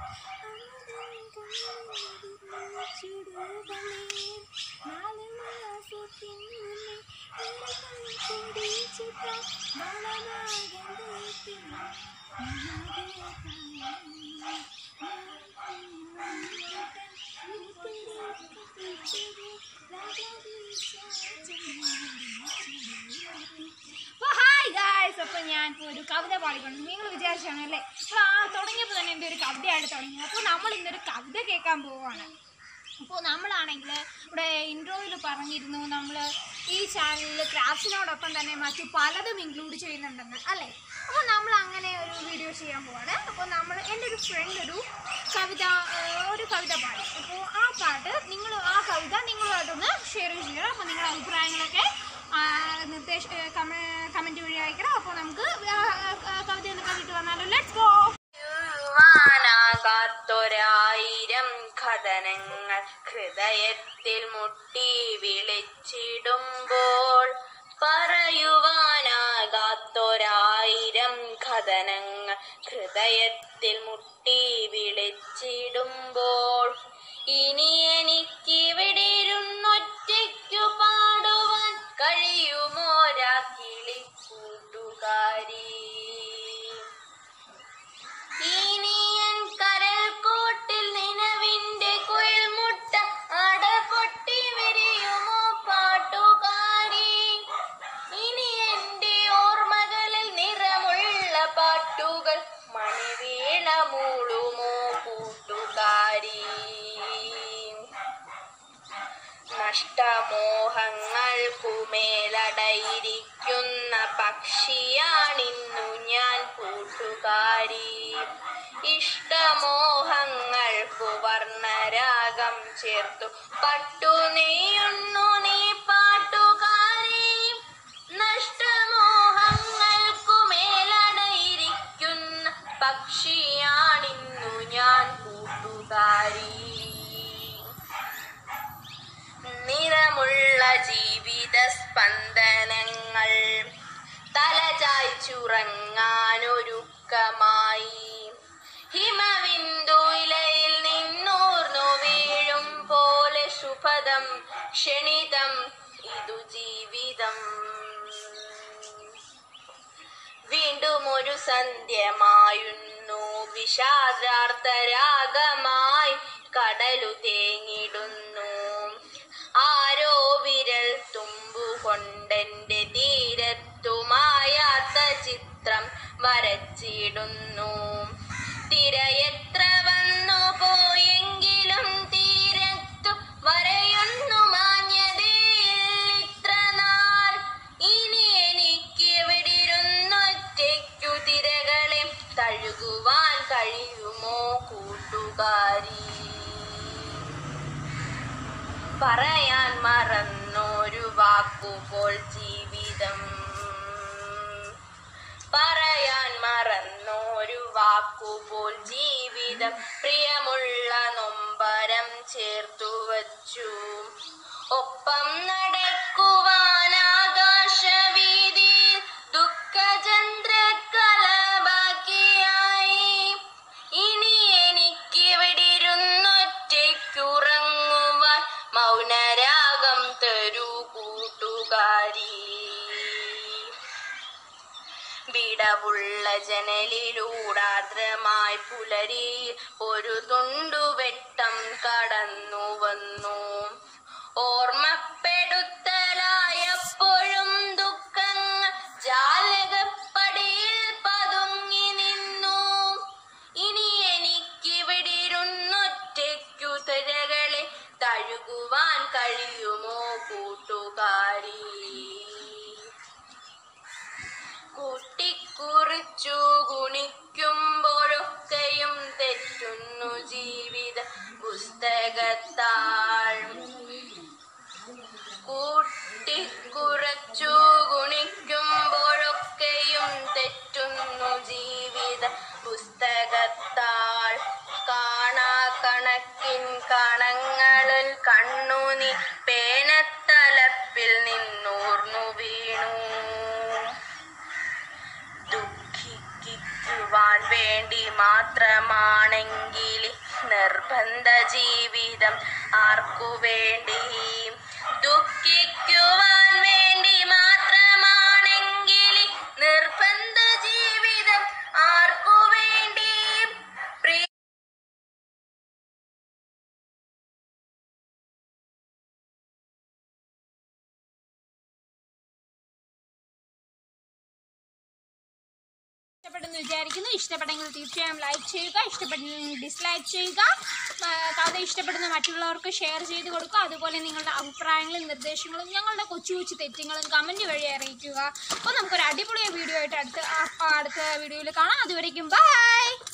hi guys അപ്പൊ ഞാൻ ഇപ്പൊ ഒരു കവിത പാടിക്കൊണ്ട് നിങ്ങൾ വിചാരിച്ചാണ് അല്ലേ അപ്പൊ ആ തുടങ്ങിയപ്പോൾ തന്നെ എൻ്റെ ഒരു കവിതയായിട്ട് തുടങ്ങിയത് അപ്പോൾ നമ്മൾ ഇന്നൊരു കവിത കേൾക്കാൻ പോവുകയാണ് അപ്പോൾ നമ്മളാണെങ്കിൽ ഇവിടെ ഇൻട്രോയിൽ പറഞ്ഞിരുന്നു നമ്മൾ ഈ ചാനലിൽ ക്രാഫ്റ്റിനോടൊപ്പം തന്നെ മറ്റു പലതും ഇൻക്ലൂഡ് ചെയ്യുന്നുണ്ടെന്ന് അല്ലേ അപ്പോൾ നമ്മൾ അങ്ങനെ ഒരു വീഡിയോ ചെയ്യാൻ പോവാണ് അപ്പോൾ നമ്മൾ എൻ്റെ ഒരു ഫ്രണ്ട് ഒരു കവിത ഏഹ്, ഒരു കവിത പാടി അപ്പോൾ ആ പാട്ട് നിങ്ങൾ ആ കവിത നിങ്ങളുമായിട്ടൊന്ന് ഷെയർ ചെയ്യണം അപ്പോൾ നിങ്ങളുടെ അഭിപ്രായങ്ങളൊക്കെ ആ, നിർദ്ദേശ കമൻറ്റ് വഴി അയക്കണം അപ്പോൾ നമുക്ക് ആ, ആ, ആ, കവിത ഒന്ന് കണ്ടിട്ട് വന്നാലോ ലെറ്റ്സ് ഗോ ാകാത്തൊരായിരം കഥനങ്ങൾ ഹൃദയത്തിൽ മുട്ടി വിളിച്ചിടുമ്പോൾ പറയുവാനാകാത്തൊരായിരം കഥനങ്ങൾ ഹൃദയത്തിൽ മുട്ടി വിളിച്ചിടുമ്പോൾ ഇനി എനിക്കിവിടെ ഇരുന്നൊറ്റയ്ക്കു പാടുവാൻ കഴിയുമോരാ കിളി കൂട്ടുകാരി ഇനിയൻ കരൽക്കോട്ടിൽ നിലവിന്റെ കുഴൽമുട്ട അടപൊട്ടി വിരിയുമോ പാട്ടുകാരി ഇനി എന്റെ ഓർമ്മകളിൽ നിറമുള്ള പാട്ടുകൾ മണിവീണ മൂളുമോ കൂട്ടുകാരി നഷ്ടമോഹങ്ങൾക്കുമേലടയിരിക്കുന്ന പക്ഷിയാണിന്നു ഞാൻ കൂട്ടുകാരി ഇഷ്ടമോഹങ്ങൾക്കു വർണ്ണരാഗം ചേർത്തു പട്ടു നെയ്യുന്നു നീ പാട്ടുകാരി നഷ്ടമോഹങ്ങൾക്കുമേലടയിരിക്കുന്ന പക്ഷിയാണിന്നു ഞാൻ കൂട്ടുകാരി നിറമുള്ള ജീവിത സ്പന്ദനങ്ങൾ തലചായ്ച്ചുറങ്ങാനൊരുക്കമായി ഹിമവിന്ദുയിലയിൽ നിന്നൂർന്നു വീഴും പോലെ ശുഭദം ക്ഷണിതം ഇതു ജീവിതം വീണ്ടും ഒരു സന്ധ്യമായുന്നു വിഷാദാർത്ഥരാഗമായി കടലു തേങ്ങിടുന്നു ആരോ വിരൽ തുമ്പുകൊണ്ടെന്റെ തീരത്തുമായാത്ത ചിത്രം വരച്ചിടുന്നു തിരയെത്ര വന്നു പോയെങ്കിലും തീരത്തു വരയുന്നു മാഞ്ഞതേയിത്ര നാൾ ഇനി എനിക്ക് എവിടിരുന്നൊറ്റയ്ക്കു തിരകളെ തഴുകുവാൻ കഴിയുമോ കൂട്ടുകാരി പറയാൻ മറന്നൊരു വാക്കുപോൽ ജീവിതം പറയാൻ മറന്നൊരു വാക്കുപോൽ ജീവിതം പ്രിയമുള്ള നൊമ്പരം ചേർത്തു വച്ചു ഒപ്പം നടക്കുവാൻ ആകാശവീതിയിൽ ദുഃഖചന്ദ്രക്കല ബാക്കിയായി ഇനി എനിക്കിവിടിരുന്നൊറ്റയ്ക്കുറങ്ങുവാൻ മൗനരാഗം തരൂ കൂട്ടുകാരി വിടവുള്ള ജനലിലൂടാർദ്രമായി പുലരി ഒരു തുണ്ടുവെട്ടം കടന്നു വന്നു ഓർമ്മപ്പെടുത്തലായപ്പോഴും ദുഃഖങ്ങൾ ജാലകപ്പടിയിൽ പതുങ്ങി നിന്നു ഇനി എനിക്കിവിടിരുന്നൊറ്റയ്ക്കു തിരകളെ തഴുകുവാൻ കഴിയുമോ കൂട്ടുകാരി കൂട്ടിക്കുറിച്ചു ഗുണിക്കുമ്പോഴൊക്കെയും തെറ്റുന്നു ജീവിത പുസ്തകത്താൾ കൂട്ടിക്കുറച്ചു ഗുണിക്കുമ്പോഴൊക്കെയും തെറ്റുന്നു ജീവിത പുസ്തകത്താൾ കാണാ കണക്കിൻ കണങ്ങളിൽ കണ്ണുനി പേനത്തലപ്പിൽ നിന്നൂർന്നു വീണു ദുഃഖിക്കുവാൻ വേണ്ടി മാത്രം മാത്രമാണെങ്കിൽ നിർബന്ധ ജീവിതം ആർക്കു വേണ്ടി ദുഃഖിക്കുവാൻ വേണ്ടി മാത്രമാണെങ്കിൽ നിർബന്ധ ജീവിതം ആർക്കു വേണ്ടി പ്രിയ ഇഷ്ടപ്പെട്ടെന്ന് വിചാരിക്കുന്നു ഇഷ്ടപ്പെട്ടെങ്കിൽ തീർച്ചയായും ലൈക്ക് ചെയ്യുക ഇഷ്ടപ്പെട്ടെങ്കിൽ ഡിസ്ലൈക്ക് ചെയ്യുക ആ, കവിത ഇഷ്ടപ്പെടുന്ന മറ്റുള്ളവർക്ക് ഷെയർ ചെയ്ത് കൊടുക്കുക അതുപോലെ നിങ്ങളുടെ അഭിപ്രായങ്ങളും നിർദ്ദേശങ്ങളും ഞങ്ങളുടെ കൊച്ചു കൊച്ചു തെറ്റുകളും കമൻറ്റ് വഴി അറിയിക്കുക അപ്പോൾ നമുക്കൊരു അടിപൊളിയ വീഡിയോ ആയിട്ട് അടുത്ത ആ, അടുത്ത വീഡിയോയിൽ കാണാം അതുവരേക്കും ബൈ